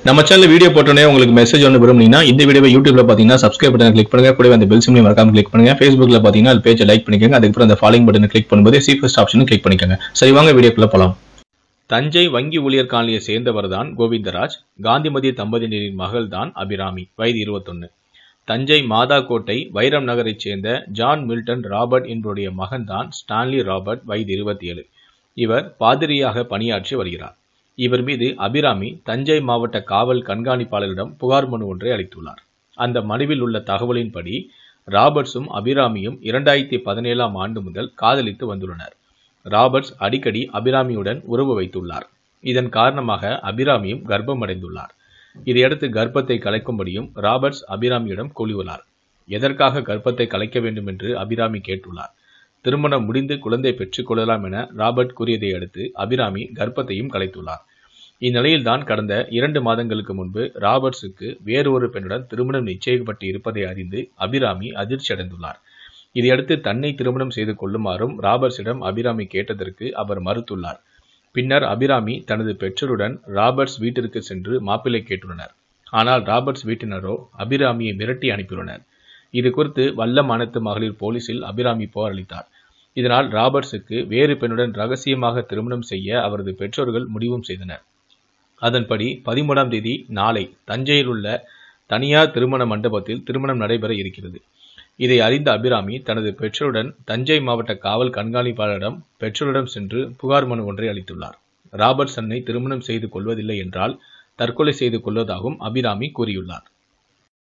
நம்ம channel video போட்டோன்னே உங்களுக்கு மெசேஜ் ஒன்று விரும்புனீங்கன்னா இந்த வீடியோவை யூடியூப்ல பார்த்தீங்கன்னா சப்ஸ்கிரைப் பட்டன் கிளிக் பண்ணுங்க கூடவே அந்த பெல் சிம்லையும் மறக்காம கிளிக் பண்ணுங்க ஃபேஸ்புக்ல பார்த்தீங்கன்னா அது பேஜை லைக் பண்ணிக்கோங்க அதுக்கப்புறம் அந்த ஃபாலோயிங் பட்டனை கிளிக் பண்ணும்போது சி ஃபர்ஸ்ட் ஆப்ஷனும் கிளிக் பண்ணிக்கோங்க சரி வாங்க வீடியோக்குள்ள போலாம் தஞ்சை வங்கி ஊழியர் காலனியை சேர்ந்தவர் தான் கோவிந்தராஜ் காந்திமதி தம்பதியினரின் மகள் தான் அபிராமி வயது இருபத்தொன்னு தஞ்சை மாதாக்கோட்டை வைரம் நகரைச் சேர்ந்த ஜான் மில்டன் ராபர்ட் என்பவருடைய மகன் தான் ஸ்டான்லி ராபர்ட் வயது இருபத்தி ஏழு இவர் பாதிரியாக பணியாற்றி வருகிறார் இவர் மீது அபிராமி தஞ்சை மாவட்ட காவல் கண்காணிப்பாளரிடம் புகார் மனு ஒன்றை அளித்துள்ளார் அந்த மனுவில் உள்ள தகவலின்படி ராபர்ட்ஸும் அபிராமியும் இரண்டாயிரத்தி பதினேழாம் ஆண்டு முதல் காதலித்து வந்துள்ளனர் ராபர்ட்ஸ் அடிக்கடி அபிராமியுடன் உறவு வைத்துள்ளார் இதன் காரணமாக அபிராமியும் கர்ப்பமடைந்துள்ளார் இதையடுத்து கர்ப்பத்தை கலைக்கும்படியும் ராபர்ட்ஸ் அபிராமியிடம் கூறியுள்ளார் எதற்காக கர்ப்பத்தை கலைக்க வேண்டும் என்று அபிராமி கேட்டுள்ளார் திருமணம் முடிந்து குழந்தை பெற்றுக்கொள்ளலாம் என ராபர்ட் கூறியதை அடுத்து அபிராமி கர்ப்பத்தையும் கலைத்துள்ளார் இந்நிலையில்தான் கடந்த இரண்டு மாதங்களுக்கு முன்பு ராபர்ட்ஸுக்கு வேறு ஒரு பெண்ணுடன் திருமணம் நிச்சயிக்கப்பட்டு இருப்பதை அறிந்து அபிராமி அதிர்ச்சி அடைந்துள்ளார் இதையடுத்து தன்னை திருமணம் செய்து கொள்ளுமாறும் ராபர்ட்ஸிடம் அபிராமி கேட்டதற்கு அவர் மறுத்துள்ளார் பின்னர் அபிராமி தனது பெற்றோருடன் ராபர்ட்ஸ் வீட்டிற்கு சென்று மாப்பிள்ளை கேட்டுள்ளனர் ஆனால் ராபர்ட்ஸ் வீட்டினரோ அபிராமியை மிரட்டி அனுப்பியுள்ளனர் இது குறித்து வல்லமானத்து மகளிர் போலீசில் அபிராமி புகார் அளித்தார் இதனால் ராபர்ட்ஸுக்கு வேறு பெண்ணுடன் ரகசியமாக திருமணம் செய்ய அவரது பெற்றோர்கள் முடிவும் செய்தனர் அதன்படி பதிமூணாம் தேதி நாளை தஞ்சையில் உள்ள தனியார் திருமண மண்டபத்தில் திருமணம் நடைபெற இருக்கிறது இதை அறிந்த அபிராமி தனது பெற்றோருடன் தஞ்சை மாவட்ட காவல் கண்காணிப்பாளரிடம் பெற்றோரிடம் சென்று புகார் மனு ஒன்றை அளித்துள்ளார் ராபர்ட்சன்னை திருமணம் செய்து கொள்வதில்லை என்றால் தற்கொலை செய்து கொள்வதாகவும் அபிராமி கூறியுள்ளார்